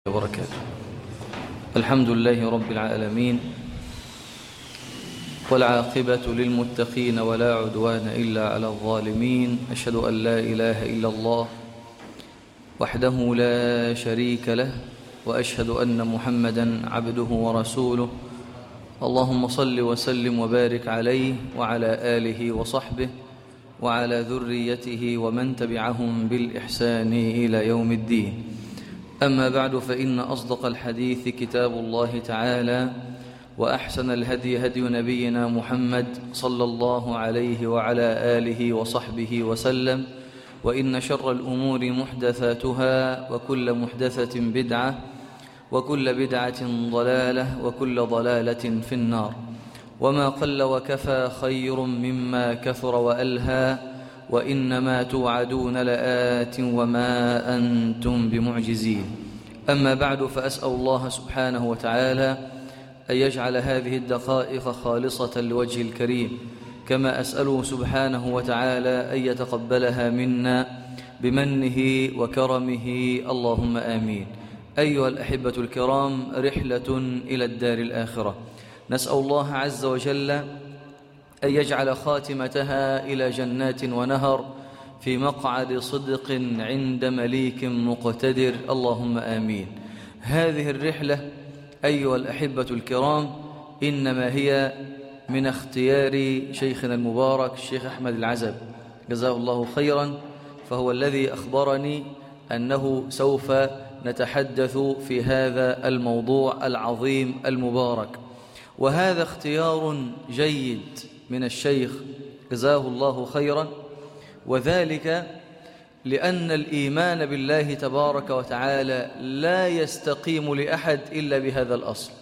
وبركاته الحمد لله رب العالمين والعاقبة للمتقين ولا عدوان إلا على الظالمين أشهد أن لا إله إلا الله وحده لا شريك له وأشهد أن محمدا عبده ورسوله اللهم صل وسلم وبارك عليه وعلى آله وصحبه وعلى ذريته ومن تبعهم بالإحسان إلى يوم الدين أما بعد فإن أصدق الحديث كتاب الله تعالى وأحسن الهدي هدي نبينا محمد صلى الله عليه وعلى آله وصحبه وسلم وإن شر الأمور محدثاتها وكل محدثة بدعة وكل بدعة ضلالة وكل ضلالة في النار وما قل وكفى خير مما كثر وألهى وإنما توعدون لآت وما أنتم بمعجزين أما بعد فأسأل الله سبحانه وتعالى أن يجعل هذه الدقائق خالصة لوجه الكريم كما أسأله سبحانه وتعالى أن يتقبلها منا بمنه وكرمه اللهم آمين أيها الأحبة الكرام رحلة إلى الدار الآخرة نسأل الله عز وجل أن يجعل خاتمتها إلى جنات ونهر في مقعد صدق عند مليك مقتدر اللهم آمين هذه الرحلة أيها الأحبة الكرام إنما هي من اختيار شيخنا المبارك الشيخ أحمد العزب جزاه الله خيرا فهو الذي أخبرني أنه سوف نتحدث في هذا الموضوع العظيم المبارك وهذا اختيار جيد من الشيخ جزاه الله خيرا وذلك لأن الإيمان بالله تبارك وتعالى لا يستقيم لأحد إلا بهذا الأصل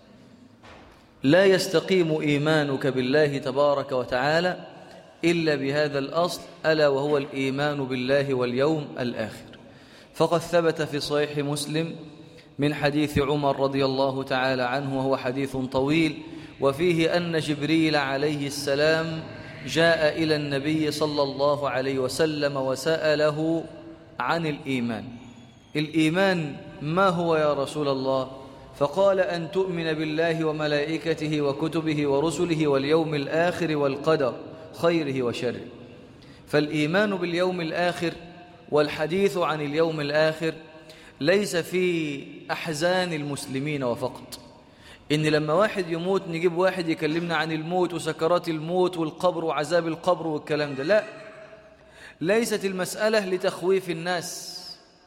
لا يستقيم إيمانك بالله تبارك وتعالى إلا بهذا الأصل ألا وهو الإيمان بالله واليوم الآخر فقد ثبت في صحيح مسلم من حديث عمر رضي الله تعالى عنه وهو حديث طويل وفيه أن جبريل عليه السلام جاء إلى النبي صلى الله عليه وسلم وسأله عن الإيمان الإيمان ما هو يا رسول الله فقال أن تؤمن بالله وملائكته وكتبه ورسله واليوم الآخر والقدر خيره وشره فالإيمان باليوم الآخر والحديث عن اليوم الآخر ليس في أحزان المسلمين وفقط إن لما واحد يموت نجيب واحد يكلمنا عن الموت وسكرات الموت والقبر وعذاب القبر والكلام ده لا ليست المسألة لتخويف الناس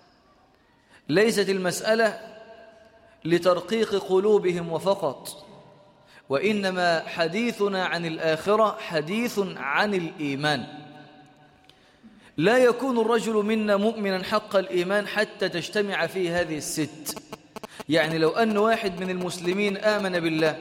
ليست المسألة لترقيق قلوبهم وفقط وإنما حديثنا عن الآخرة حديث عن الإيمان لا يكون الرجل منا مؤمنا حق الإيمان حتى تجتمع فيه هذه الست يعني لو أن واحد من المسلمين آمن بالله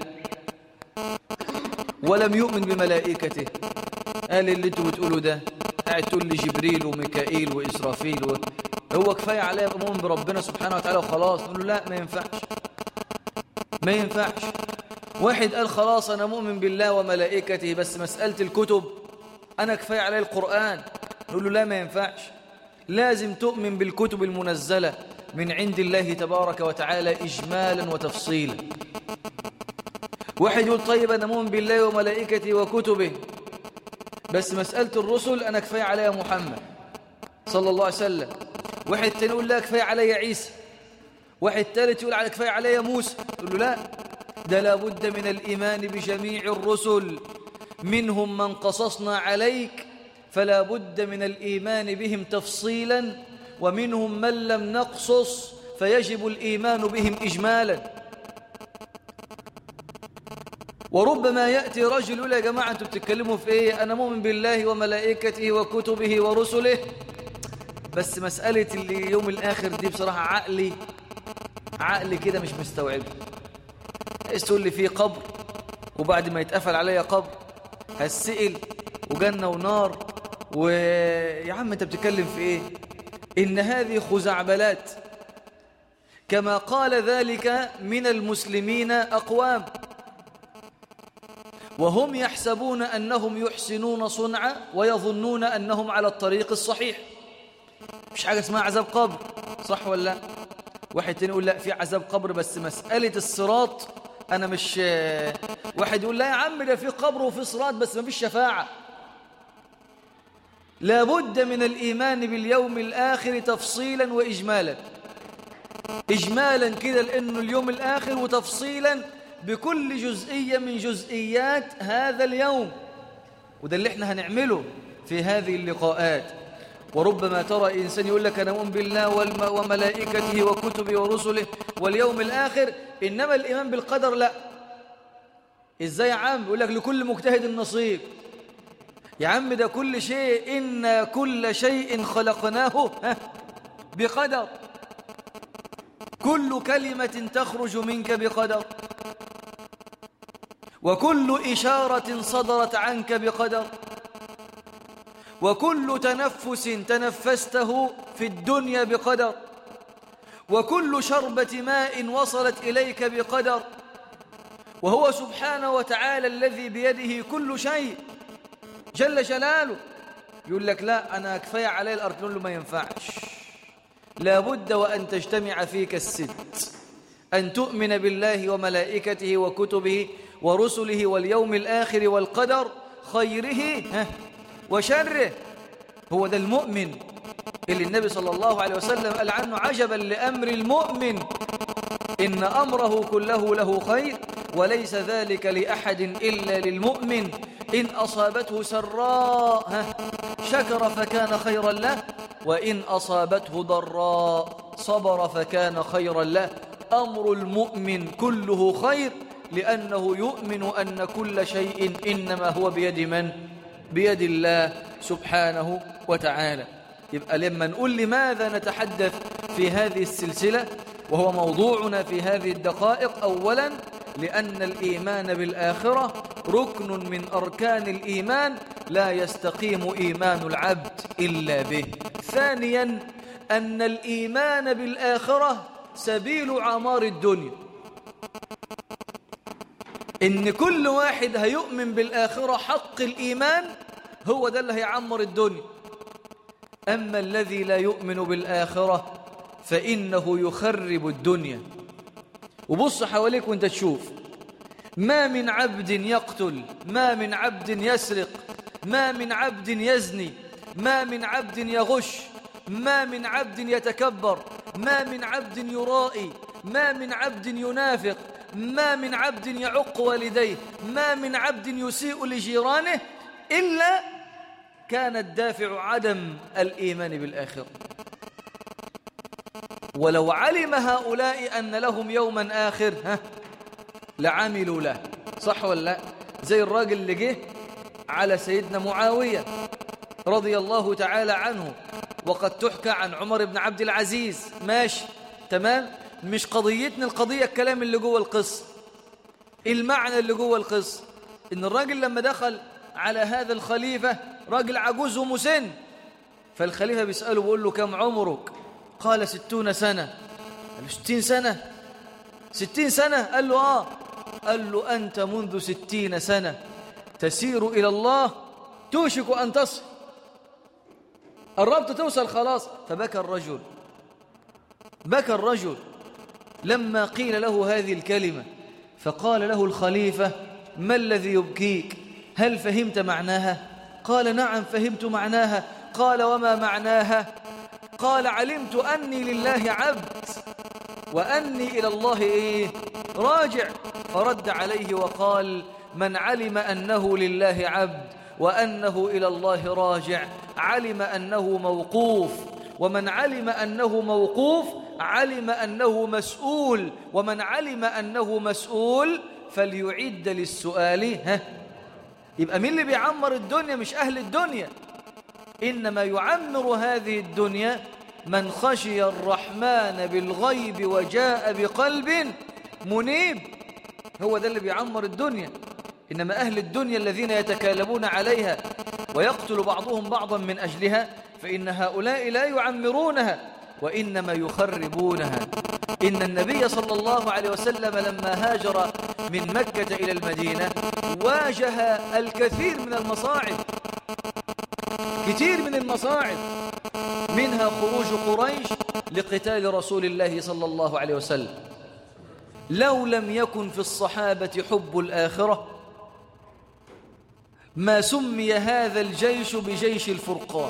ولم يؤمن بملائكته قال اللي انتوا بتقولوا ده قاعد تقول لي جبريل وميكائيل وإسرافيل و... هو كفاية عليه يبقى مؤمن بربنا سبحانه وتعالى وخلاص نقول له لا ما ينفعش ما ينفعش واحد قال خلاص أنا مؤمن بالله وملائكته بس مسألة الكتب أنا كفاية عليه القرآن نقول له لا ما ينفعش لازم تؤمن بالكتب المنزلة من عند الله تبارك وتعالى إجمالا وتفصيلا واحد يقول طيب أنا مؤمن بالله وملائكته وكتبه بس مسألة الرسل أنا كفاية عليها محمد صلى الله عليه وسلم واحد تاني يقول لا كفاية عليا عيسى واحد ثالث يقول على كفاية عليا موسى يقول له لا ده لابد من الإيمان بجميع الرسل منهم من قصصنا عليك فلا بد من الإيمان بهم تفصيلا ومنهم من لم نقصص فيجب الإيمان بهم إجمالا وربما يأتي رجل يقول يا جماعة أنتم بتتكلموا في إيه أنا مؤمن بالله وملائكته وكتبه ورسله بس مسألة اليوم الآخر دي بصراحة عقلي عقلي كده مش مستوعب تقول لي في قبر وبعد ما يتقفل عليا قبر هسئل وجنة ونار ويا عم انت بتتكلم في ايه إن هذه خزعبلات كما قال ذلك من المسلمين أقوام وهم يحسبون أنهم يحسنون صنعا ويظنون أنهم على الطريق الصحيح مش حاجة اسمها عذاب قبر صح ولا لا واحد تاني يقول لا في عذاب قبر بس مسألة الصراط أنا مش واحد يقول لا يا عم ده في قبر وفي صراط بس ما فيش شفاعة لابد من الإيمان باليوم الآخر تفصيلا وإجمالا إجمالا كده لأنه اليوم الآخر وتفصيلا بكل جزئية من جزئيات هذا اليوم وده اللي احنا هنعمله في هذه اللقاءات وربما ترى إنسان يقول لك أنا مؤمن بالله وملائكته وكتبه ورسله واليوم الآخر إنما الإيمان بالقدر لا إزاي يا عم يقول لك لكل مجتهد نصيب يا عم ده كل شيء إن كل شيء خلقناه بقدر كل كلمة تخرج منك بقدر وكل إشارة صدرت عنك بقدر وكل تنفس تنفسته في الدنيا بقدر وكل شربة ماء وصلت إليك بقدر وهو سبحانه وتعالى الذي بيده كل شيء جل جلاله يقول لك لا أنا كفاية علي الأرض له ما ينفعش لابد وأن تجتمع فيك الست أن تؤمن بالله وملائكته وكتبه ورسله واليوم الآخر والقدر خيره وشره هو ده المؤمن اللي النبي صلى الله عليه وسلم قال عنه عجبا لأمر المؤمن إن أمره كله له خير وليس ذلك لأحد إلا للمؤمن إن أصابته سراء شكر فكان خيرا له وإن أصابته ضراء صبر فكان خيرا له أمر المؤمن كله خير لأنه يؤمن أن كل شيء إنما هو بيد من؟ بيد الله سبحانه وتعالى يبقى لما نقول لماذا نتحدث في هذه السلسلة وهو موضوعنا في هذه الدقائق أولا لأن الإيمان بالآخرة ركن من أركان الإيمان لا يستقيم إيمان العبد إلا به ثانيا أن الإيمان بالآخرة سبيل عمار الدنيا إن كل واحد هيؤمن بالآخرة حق الإيمان هو ده اللي هيعمر الدنيا أما الذي لا يؤمن بالآخرة فإنه يخرب الدنيا وبص حواليك وانت تشوف ما من عبد يقتل ما من عبد يسرق ما من عبد يزني ما من عبد يغش ما من عبد يتكبر ما من عبد يرائي ما من عبد ينافق ما من عبد يعق والديه ما من عبد يسيء لجيرانه إلا كان الدافع عدم الإيمان بالآخرة ولو علم هؤلاء أن لهم يوما آخر ها لعملوا له صح ولا لا زي الراجل اللي جه على سيدنا معاوية رضي الله تعالى عنه وقد تحكى عن عمر بن عبد العزيز ماشي تمام مش قضيتنا القضية الكلام اللي جوه القصة المعنى اللي جوه القصة إن الراجل لما دخل على هذا الخليفة راجل عجوز ومسن فالخليفة بيسأله بيقول له كم عمرك قال ستون سنة قال له ستين سنة ستين سنة قال له آه قال له أنت منذ ستين سنة تسير إلى الله توشك أن تصل قربت توصل خلاص فبكى الرجل بكى الرجل لما قيل له هذه الكلمة فقال له الخليفة ما الذي يبكيك هل فهمت معناها قال نعم فهمت معناها قال وما معناها قال علمت أني لله عبد وأني إلى الله إيه راجع فرد عليه وقال من علم أنه لله عبد وأنه إلى الله راجع علم أنه موقوف ومن علم أنه موقوف علم أنه مسؤول ومن علم أنه مسؤول فليعد للسؤال ها يبقى مين اللي بيعمر الدنيا مش أهل الدنيا إنما يعمر هذه الدنيا من خشي الرحمن بالغيب وجاء بقلب منيب هو ده اللي بيعمر الدنيا إنما أهل الدنيا الذين يتكالبون عليها ويقتل بعضهم بعضا من أجلها فإن هؤلاء لا يعمرونها وإنما يخربونها إن النبي صلى الله عليه وسلم لما هاجر من مكة إلى المدينة واجه الكثير من المصاعب كثير من المصاعب منها خروج قريش لقتال رسول الله صلى الله عليه وسلم لو لم يكن في الصحابة حب الآخرة ما سمي هذا الجيش بجيش الفرقان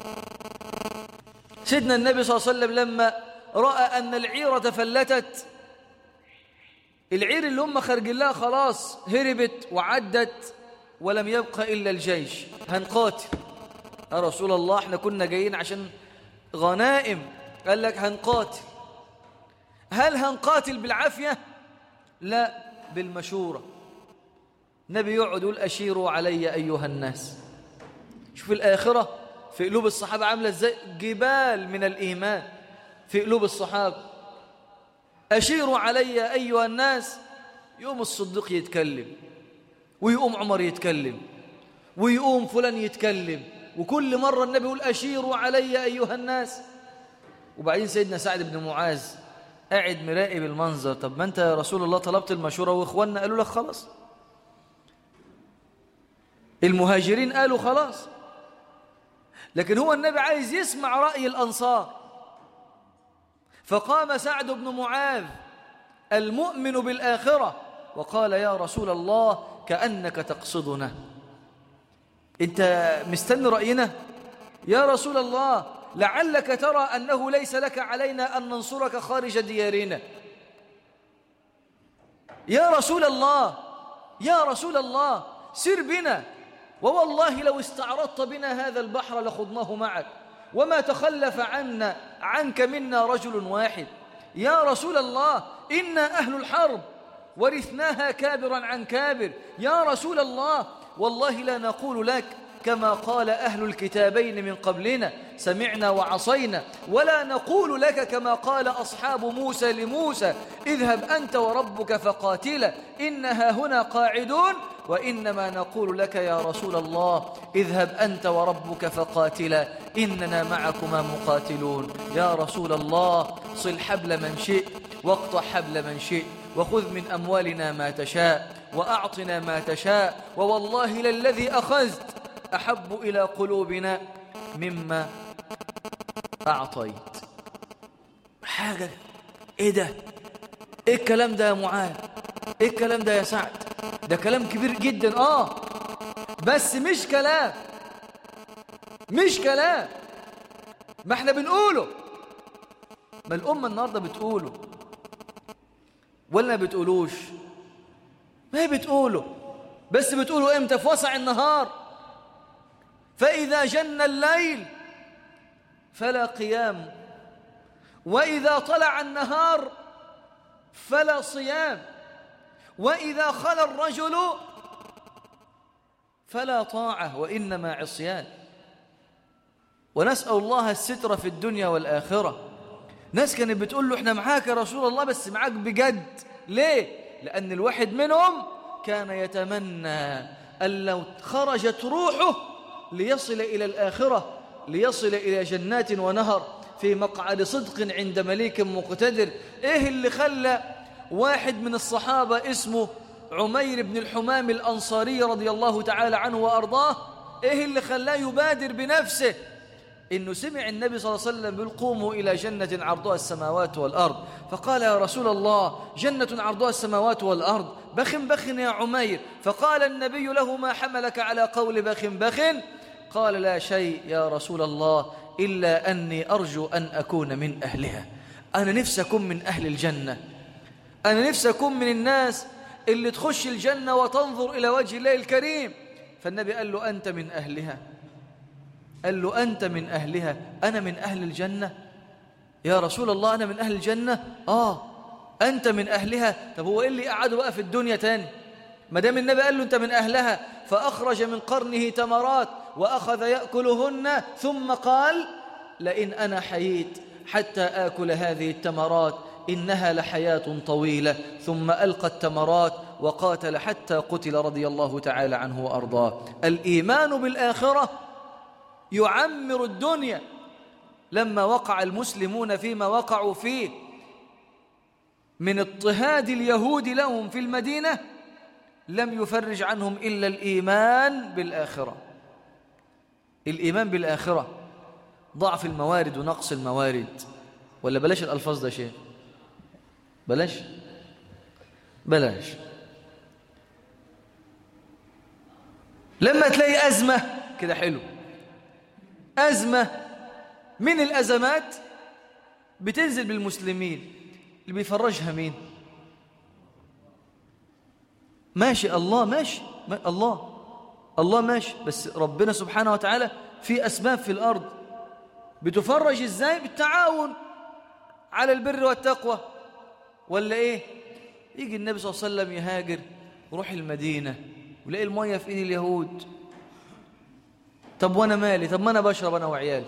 سيدنا النبي صلى الله عليه وسلم لما رأى أن العيرة فلتت العير اللي هم خارجين لها خلاص هربت وعدت ولم يبقى إلا الجيش هنقاتل يا رسول الله احنا كنا جايين عشان غنائم قال لك هنقاتل هل هنقاتل بالعافية لا بالمشورة النبي يقعد يقول أشيروا علي أيها الناس شوف الآخرة في قلوب الصحابة عاملة ازاي جبال من الإيمان في قلوب الصحابة أشيروا علي أيها الناس يقوم الصديق يتكلم ويقوم عمر يتكلم ويقوم فلان يتكلم وكل مرة النبي يقول أشيروا علي أيها الناس وبعدين سيدنا سعد بن معاذ قاعد مراقب المنظر طب ما أنت يا رسول الله طلبت المشورة وإخواننا قالوا لك خلاص المهاجرين قالوا خلاص لكن هو النبي عايز يسمع رأي الأنصار فقام سعد بن معاذ المؤمن بالآخرة وقال يا رسول الله كأنك تقصدنا أنت مستني رأينا يا رسول الله لعلك ترى أنه ليس لك علينا أن ننصرك خارج ديارنا يا رسول الله يا رسول الله سر بنا ووالله لو استعرضت بنا هذا البحر لخضناه معك وما تخلف عنا عنك منا رجل واحد يا رسول الله إنا أهل الحرب ورثناها كابرا عن كابر يا رسول الله والله لا نقول لك كما قال أهل الكتابين من قبلنا سمعنا وعصينا ولا نقول لك كما قال أصحاب موسى لموسى اذهب أنت وربك فقاتلا إنها هنا قاعدون وإنما نقول لك يا رسول الله اذهب أنت وربك فقاتلا إننا معكما مقاتلون يا رسول الله صل حبل من شئت واقطع حبل من شئت وخذ من أموالنا ما تشاء وأعطنا ما تشاء ووالله للذي أخذت أحب إلى قلوبنا مما أعطيت حاجة إيه ده إيه الكلام ده يا معاذ إيه الكلام ده يا سعد ده كلام كبير جدا آه بس مش كلام مش كلام ما احنا بنقوله ما الأمة النهاردة بتقوله ولا بتقولوش ما هي بتقوله بس بتقوله امتى في وسع النهار فإذا جن الليل فلا قيام وإذا طلع النهار فلا صيام وإذا خلى الرجل فلا طاعة وإنما عصيان ونسأل الله الستر في الدنيا والآخرة ناس كانت بتقول له احنا معاك يا رسول الله بس معاك بجد ليه؟ لأن الواحد منهم كان يتمنى أن لو خرجت روحه ليصل إلى الآخرة ليصل إلى جنات ونهر في مقعد صدق عند مليك مقتدر إيه اللي خلى واحد من الصحابة اسمه عمير بن الحمام الأنصاري رضي الله تعالى عنه وأرضاه إيه اللي خلاه يبادر بنفسه إنه سمع النبي صلى الله عليه وسلم يقول قوموا إلى جنة عرضها السماوات والأرض فقال يا رسول الله جنة عرضها السماوات والأرض بخ بخ يا عمير فقال النبي له ما حملك على قول بخ بخ قال لا شيء يا رسول الله إلا أني أرجو أن أكون من أهلها أنا نفسي أكون من أهل الجنة أنا نفسي أكون من الناس اللي تخش الجنة وتنظر إلى وجه الله الكريم فالنبي قال له أنت من أهلها قال له أنت من أهلها أنا من أهل الجنة يا رسول الله أنا من أهل الجنة آه أنت من أهلها طب هو إيه اللي قعده بقى في الدنيا تاني ما دام النبي قال له أنت من أهلها فأخرج من قرنه تمرات وأخذ يأكلهن ثم قال لئن أنا حييت حتى آكل هذه التمرات إنها لحياة طويلة ثم ألقى التمرات وقاتل حتى قتل رضي الله تعالى عنه وأرضاه الإيمان بالآخرة يعمر الدنيا لما وقع المسلمون فيما وقعوا فيه من اضطهاد اليهود لهم في المدينة لم يفرج عنهم إلا الإيمان بالآخرة الإيمان بالآخرة ضعف الموارد ونقص الموارد ولا بلاش الألفاظ ده شيء بلاش بلاش لما تلاقي أزمة كده حلو أزمة من الأزمات بتنزل بالمسلمين اللي بيفرجها مين ماشي الله ماشي ما الله الله ماشي بس ربنا سبحانه وتعالى في أسباب في الأرض بتفرج إزاي بالتعاون على البر والتقوى ولا إيه يجي النبي صلى الله عليه وسلم يهاجر وروح المدينة ولاقي المية في إيد اليهود طب وأنا مالي طب ما أنا بشرب أنا وعيالي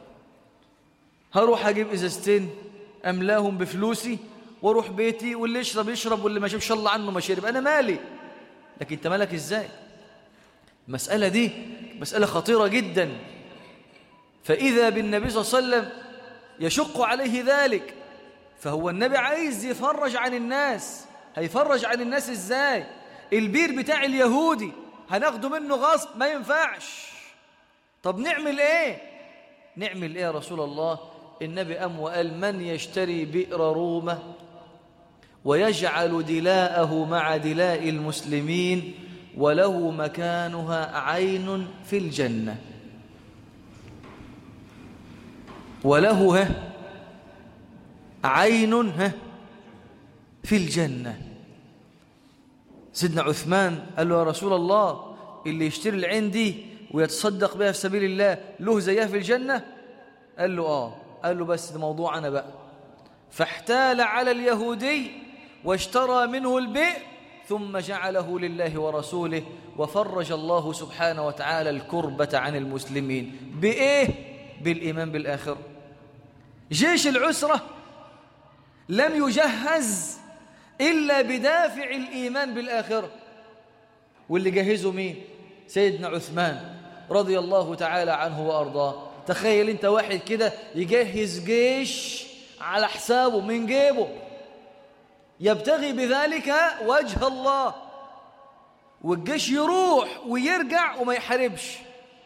هروح أجيب إزازتين أملاهم بفلوسي واروح بيتي واللي يشرب يشرب واللي ما شربش الله عنه ما شرب أنا مالي لكن أنت مالك إزاي المسألة دي مسألة خطيرة جدا فإذا بالنبي صلى الله عليه وسلم يشق عليه ذلك فهو النبي عايز يفرج عن الناس هيفرج عن الناس إزاي البير بتاع اليهودي هناخده منه غصب ما ينفعش طب نعمل ايه نعمل ايه يا رسول الله النبي أم وقال من يشتري بئر رومة ويجعل دلاءه مع دلاء المسلمين وله مكانها عين في الجنة وله ها عين ها في الجنة سيدنا عثمان قال له يا رسول الله اللي يشتري العين دي ويتصدق بها في سبيل الله له زيها في الجنة قال له آه قال له بس ده موضوع أنا بقى فاحتال على اليهودي واشترى منه البئر ثم جعله لله ورسوله وفرج الله سبحانه وتعالى الكربة عن المسلمين بإيه؟ بالإيمان بالآخرة جيش العسرة لم يجهز إلا بدافع الإيمان بالآخرة واللي جهزوا مين؟ سيدنا عثمان رضي الله تعالى عنه وأرضاه تخيل انت واحد كده يجهز جيش على حسابه من جيبه يبتغي بذلك وجه الله والجيش يروح ويرجع وما يحاربش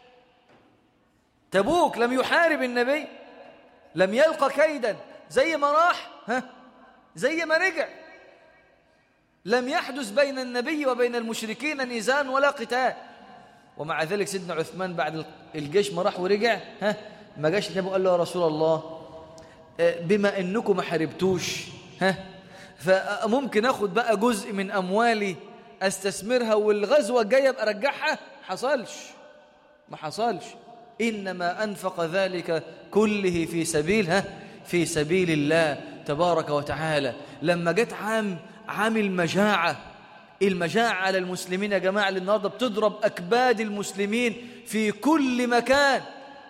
تبوك لم يحارب النبي لم يلقى كيدا زي ما راح ها زي ما رجع لم يحدث بين النبي وبين المشركين نزان ولا قتال ومع ذلك سيدنا عثمان بعد الجيش ما راح ورجع ها ما جاش النبي قال له يا رسول الله بما انكم ما حاربتوش ها فممكن اخد بقى جزء من اموالي استثمرها والغزوه الجايه ابقى ارجعها حصلش ما حصلش انما انفق ذلك كله في سبيل ها في سبيل الله تبارك وتعالى لما جت عام عام المجاعه المجاعة على المسلمين يا جماعة اللي النهاردة بتضرب أكباد المسلمين في كل مكان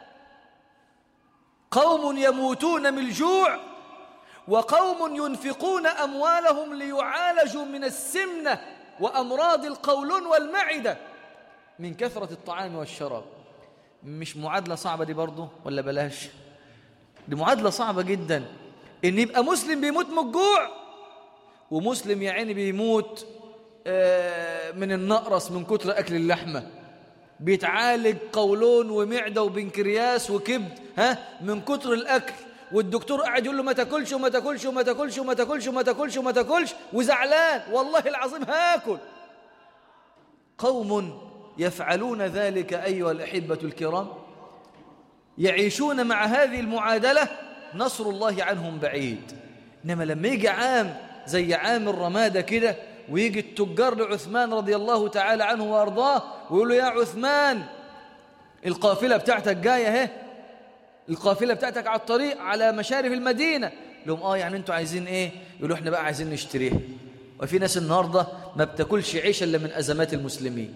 قوم يموتون من الجوع وقوم ينفقون أموالهم ليعالجوا من السمنة وأمراض القولون والمعدة من كثرة الطعام والشراب مش معادلة صعبة دي برضه ولا بلاش دي معادلة صعبة جدا إن يبقى مسلم بيموت من الجوع ومسلم يا عيني بيموت من النقرس من كتر أكل اللحمة بيتعالج قولون ومعدة وبنكرياس وكبد ها من كتر الأكل والدكتور قاعد يقول له ما تاكلش وما تاكلش وما تاكلش وما تاكلش وما تاكلش وما تاكلش وزعلان والله العظيم هاكل قوم يفعلون ذلك أيها الأحبة الكرام يعيشون مع هذه المعادلة نصر الله عنهم بعيد إنما لما يجي عام زي عام الرمادة كده ويجي التجار لعثمان رضي الله تعالى عنه وارضاه ويقول له يا عثمان القافله بتاعتك جايه اهي القافله بتاعتك على الطريق على مشارف المدينه لهم اه يعني انتوا عايزين ايه يقولوا احنا بقى عايزين نشتريها وفي ناس النهارده ما بتاكلش عيش الا من ازمات المسلمين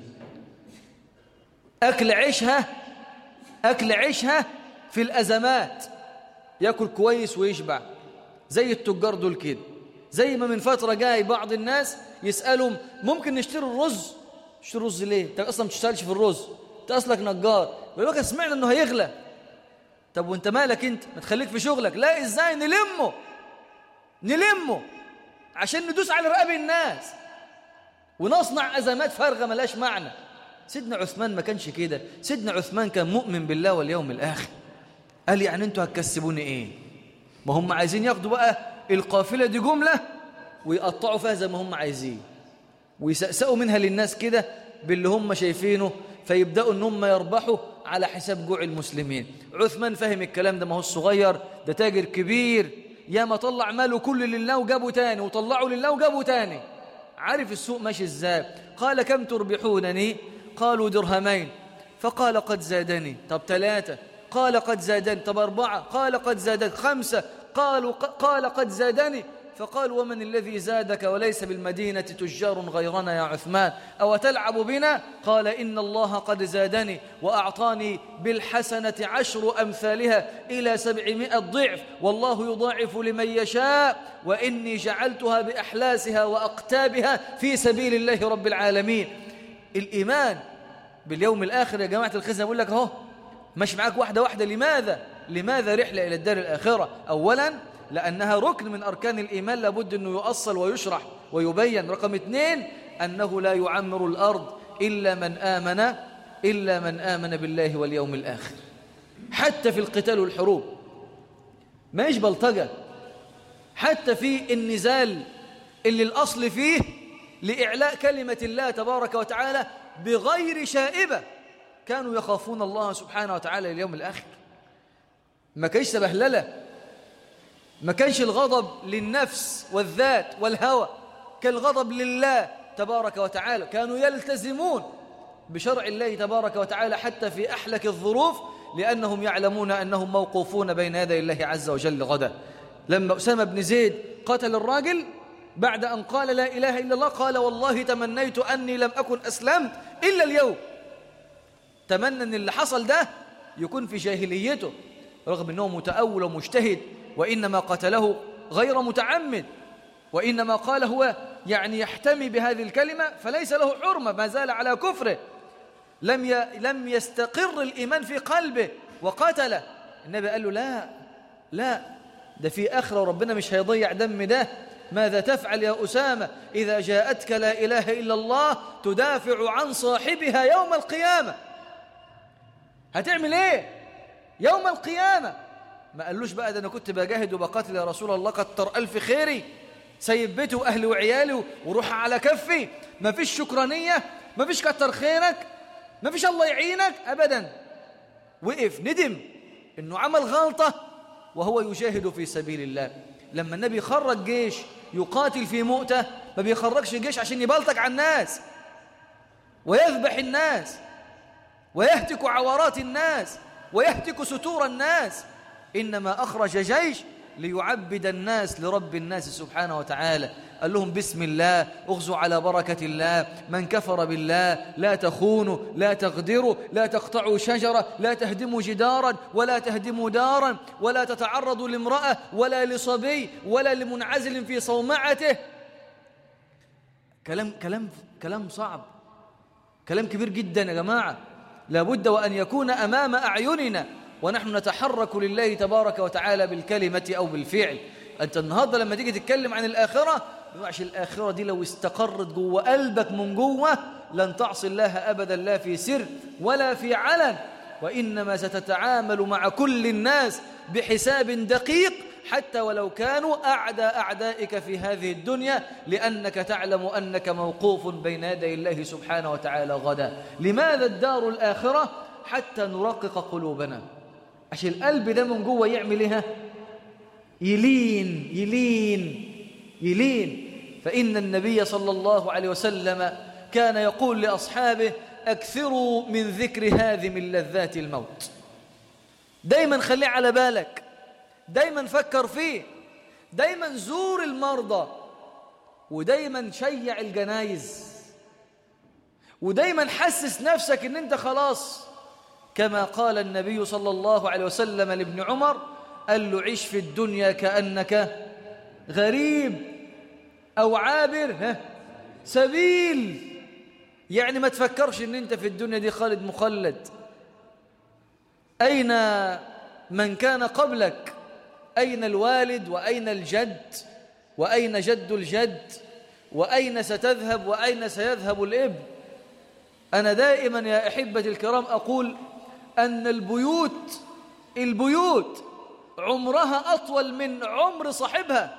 اكل عيشها اكل عيشها في الازمات ياكل كويس ويشبع زي التجار دول كده زي ما من فترة جاي بعض الناس يسألهم ممكن نشتري الرز تشتري الرز ليه انت اصلا ما بتشتغلش في الرز انت اصلك نجار يقول لك سمعنا انه هيغلى طب وانت مالك انت ما تخليك في شغلك لا ازاي نلمه نلمه عشان ندوس على رقاب الناس ونصنع ازمات فارغه ملاش معنى سيدنا عثمان ما كانش كده سيدنا عثمان كان مؤمن بالله واليوم الاخر قال يعني انتوا هتكسبوني ايه ما هم عايزين ياخدوا بقى القافلة دي جملة ويقطعوا فيها زي ما هم عايزين ويسأسأوا منها للناس كده باللي هم شايفينه فيبدأوا ان هم يربحوا على حساب جوع المسلمين عثمان فهم الكلام ده ما هو الصغير ده تاجر كبير يا ما طلع ماله كل لله وجابه تاني وطلعه لله وجابه تاني عارف السوق ماشي ازاي قال كم تربحونني قالوا درهمين فقال قد زادني طب ثلاثة قال قد زادني طب أربعة قال قد زادني خمسة قالوا قال قد زادني فقال ومن الذي زادك وليس بالمدينة تجار غيرنا يا عثمان أو تلعب بنا قال إن الله قد زادني وأعطاني بالحسنة عشر أمثالها إلى سبعمائة ضعف والله يضاعف لمن يشاء وإني جعلتها بأحلاسها وأقتابها في سبيل الله رب العالمين الإيمان باليوم الآخر يا جماعة الخزنة يقول لك اهو ماشي معاك واحدة واحدة لماذا؟ لماذا رحلة إلى الدار الآخرة؟ أولا لأنها ركن من أركان الإيمان لابد أنه يؤصل ويشرح ويبين رقم اثنين أنه لا يعمر الأرض إلا من آمن إلا من آمن بالله واليوم الآخر حتى في القتال والحروب ما إيش بلطجة حتى في النزال اللي الأصل فيه لإعلاء كلمة الله تبارك وتعالى بغير شائبة كانوا يخافون الله سبحانه وتعالى اليوم الآخر ما كانش سبهللة ما كانش الغضب للنفس والذات والهوى كان الغضب لله تبارك وتعالى كانوا يلتزمون بشرع الله تبارك وتعالى حتى في أحلك الظروف لأنهم يعلمون أنهم موقوفون بين يدي الله عز وجل غدا لما أسامة بن زيد قتل الراجل بعد أن قال لا إله إلا الله قال والله تمنيت أني لم أكن أسلمت إلا اليوم تمنى أن اللي حصل ده يكون في جاهليته رغم أنه متأول ومجتهد وإنما قتله غير متعمد وإنما قال هو يعني يحتمي بهذه الكلمة فليس له حرمة ما زال على كفره لم ي... لم يستقر الإيمان في قلبه وقتله النبي قال له لا لا ده في آخرة وربنا مش هيضيع دم ده ماذا تفعل يا أسامة إذا جاءتك لا إله إلا الله تدافع عن صاحبها يوم القيامة هتعمل إيه يوم القيامة ما قالوش بقى ده أنا كنت بجاهد وبقاتل يا رسول الله كتر ألف خيري سيب بيتي وأهلي وعيالي وروح على كفي ما فيش شكرانية ما فيش كتر خيرك ما فيش الله يعينك أبدا وقف ندم إنه عمل غلطة وهو يجاهد في سبيل الله لما النبي خرج جيش يقاتل في مؤتة ما بيخرجش جيش عشان يبلطج على الناس ويذبح الناس ويهتك عورات الناس ويهتك ستور الناس إنما أخرج جيش ليعبد الناس لرب الناس سبحانه وتعالى قال لهم بسم الله اغزوا على بركة الله من كفر بالله لا تخونوا لا تغدروا لا تقطعوا شجرة لا تهدموا جدارا ولا تهدموا دارا ولا تتعرضوا لامرأة ولا لصبي ولا لمنعزل في صومعته كلام كلام كلام صعب كلام كبير جدا يا جماعة لابد وأن يكون أمام أعيننا ونحن نتحرك لله تبارك وتعالى بالكلمة أو بالفعل أنت النهاردة لما تيجي تتكلم عن الآخرة بيوعش الآخرة دي لو استقرت جوه قلبك من جوه لن تعصي الله أبدا لا في سر ولا في علن وإنما ستتعامل مع كل الناس بحساب دقيق حتى ولو كانوا أعدى أعدائك في هذه الدنيا لأنك تعلم أنك موقوف بين يدي الله سبحانه وتعالى غدا لماذا الدار الآخرة حتى نرقق قلوبنا عشان القلب ده من جوه يعمل ايه يلين يلين يلين فإن النبي صلى الله عليه وسلم كان يقول لأصحابه أكثروا من ذكر هذه من لذات الموت دايما خليه على بالك دايما فكر فيه دايما زور المرضى ودايما شيع الجنايز ودايما حسس نفسك ان انت خلاص كما قال النبي صلى الله عليه وسلم لابن عمر قال له عيش في الدنيا كأنك غريب أو عابر سبيل يعني ما تفكرش ان انت في الدنيا دي خالد مخلد أين من كان قبلك أين الوالد وأين الجد وأين جد الجد وأين ستذهب وأين سيذهب الابن أنا دائما يا أحبتي الكرام أقول أن البيوت البيوت عمرها أطول من عمر صاحبها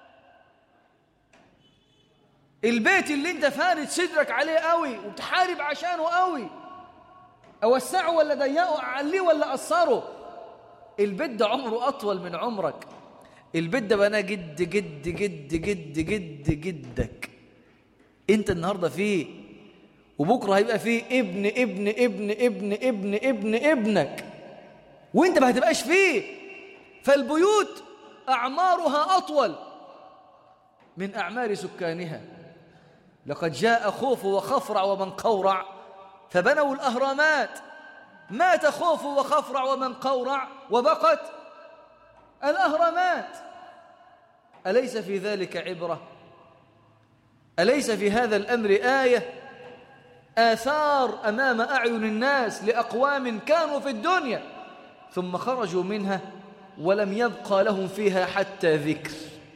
البيت اللي انت فارد صدرك عليه قوي وبتحارب عشانه قوي اوسعه ولا ضيقه اعليه ولا اقصره البيت ده عمره اطول من عمرك البيت ده بناه جد جد جد جد جد جدك انت النهارده فيه وبكره هيبقى فيه ابن ابن ابن ابن ابن ابن ابنك وانت ما هتبقاش فيه فالبيوت اعمارها اطول من اعمار سكانها لقد جاء خوف وخفرع ومن قورع فبنوا الأهرامات مات خوف وخفرع ومن قورع وبقت الأهرامات أليس في ذلك عبرة أليس في هذا الأمر آية آثار أمام أعين الناس لأقوام كانوا في الدنيا ثم خرجوا منها ولم يبقى لهم فيها حتى ذكر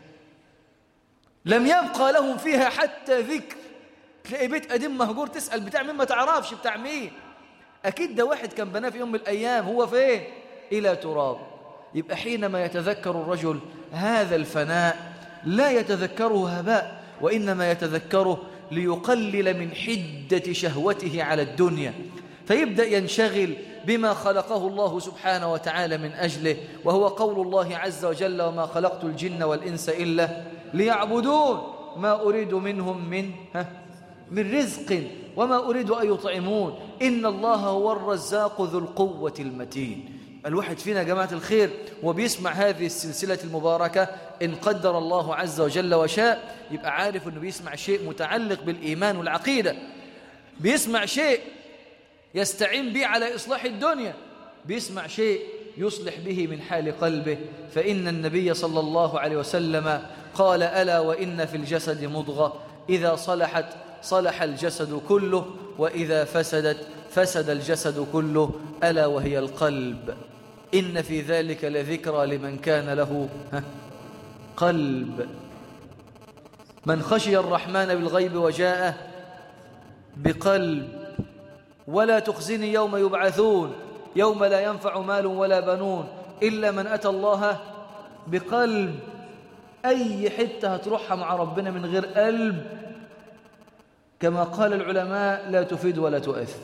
لم يبقى لهم فيها حتى ذكر تلاقي بيت قديم مهجور تسأل بتاع مين ما تعرفش بتاع مين أكيد ده واحد كان بناه في يوم من الأيام هو فين إلى تراب يبقى حينما يتذكر الرجل هذا الفناء لا يتذكره هباء وإنما يتذكره ليقلل من حدة شهوته على الدنيا فيبدأ ينشغل بما خلقه الله سبحانه وتعالى من أجله وهو قول الله عز وجل وما خلقت الجن والإنس إلا ليعبدون ما أريد منهم من ها من رزق وما أريد أن يطعمون إن الله هو الرزاق ذو القوة المتين الواحد فينا يا جماعة الخير وبيسمع هذه السلسلة المباركة إن قدر الله عز وجل وشاء يبقى عارف أنه بيسمع شيء متعلق بالإيمان والعقيدة بيسمع شيء يستعين به على إصلاح الدنيا بيسمع شيء يصلح به من حال قلبه فإن النبي صلى الله عليه وسلم قال ألا وإن في الجسد مضغة إذا صلحت صلح الجسد كله وإذا فسدت فسد الجسد كله ألا وهي القلب إن في ذلك لذكرى لمن كان له قلب من خشي الرحمن بالغيب وجاءه بقلب ولا تخزني يوم يبعثون يوم لا ينفع مال ولا بنون إلا من أتى الله بقلب أي حتة هتروحها مع ربنا من غير قلب كما قال العلماء لا تفيد ولا تؤثر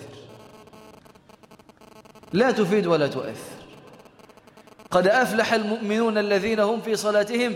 لا تفيد ولا تؤثر قد أفلح المؤمنون الذين هم في صلاتهم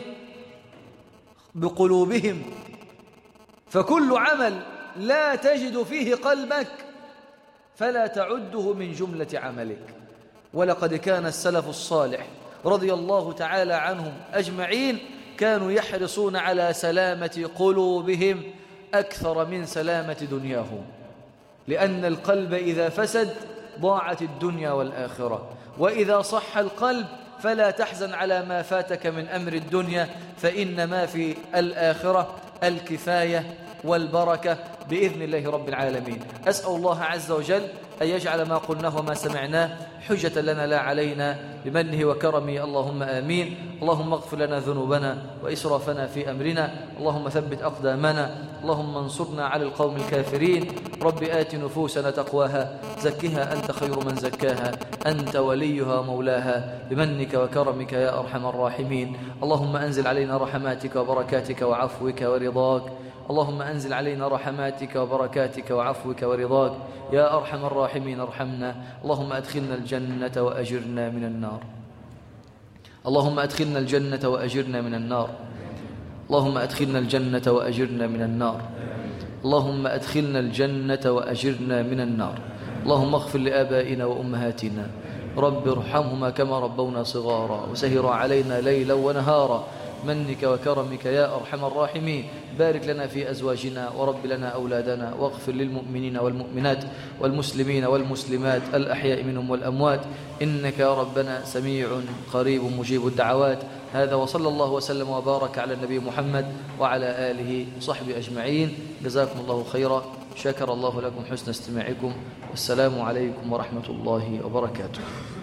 بقلوبهم فكل عمل لا تجد فيه قلبك فلا تعده من جملة عملك ولقد كان السلف الصالح رضي الله تعالى عنهم أجمعين كانوا يحرصون على سلامة قلوبهم أكثر من سلامة دنياهم لأن القلب إذا فسد ضاعت الدنيا والآخرة وإذا صح القلب فلا تحزن على ما فاتك من أمر الدنيا فإن ما في الآخرة الكفاية والبركة بإذن الله رب العالمين أسأل الله عز وجل أن يجعل ما قلناه وما سمعناه حجة لنا لا علينا بمنه وكرمه اللهم آمين اللهم اغفر لنا ذنوبنا وإسرافنا في أمرنا اللهم ثبت أقدامنا اللهم انصرنا على القوم الكافرين رب آت نفوسنا تقواها زكها أنت خير من زكاها أنت وليها مولاها بمنك وكرمك يا أرحم الراحمين اللهم أنزل علينا رحماتك وبركاتك وعفوك ورضاك اللهم أنزل علينا رحماتك وبركاتك وعفوك ورضاك يا أرحم الراحمين ارحمنا اللهم أدخلنا الجنة وأجرنا من النار اللهم أدخلنا الجنة وأجرنا من النار اللهم أدخلنا الجنة وأجرنا من النار اللهم أدخلنا الجنة وأجرنا من النار اللهم اغفر لآبائنا وأمهاتنا رب ارحمهما كما ربونا صغارا وسهر علينا ليلا ونهارا منك وكرمك يا أرحم الراحمين بارك لنا في أزواجنا ورب لنا أولادنا واغفر للمؤمنين والمؤمنات والمسلمين والمسلمات الأحياء منهم والأموات إنك يا ربنا سميع قريب مجيب الدعوات هذا وصلى الله وسلم وبارك على النبي محمد وعلى آله وصحبه أجمعين جزاكم الله خيرا شكر الله لكم حسن استماعكم والسلام عليكم ورحمة الله وبركاته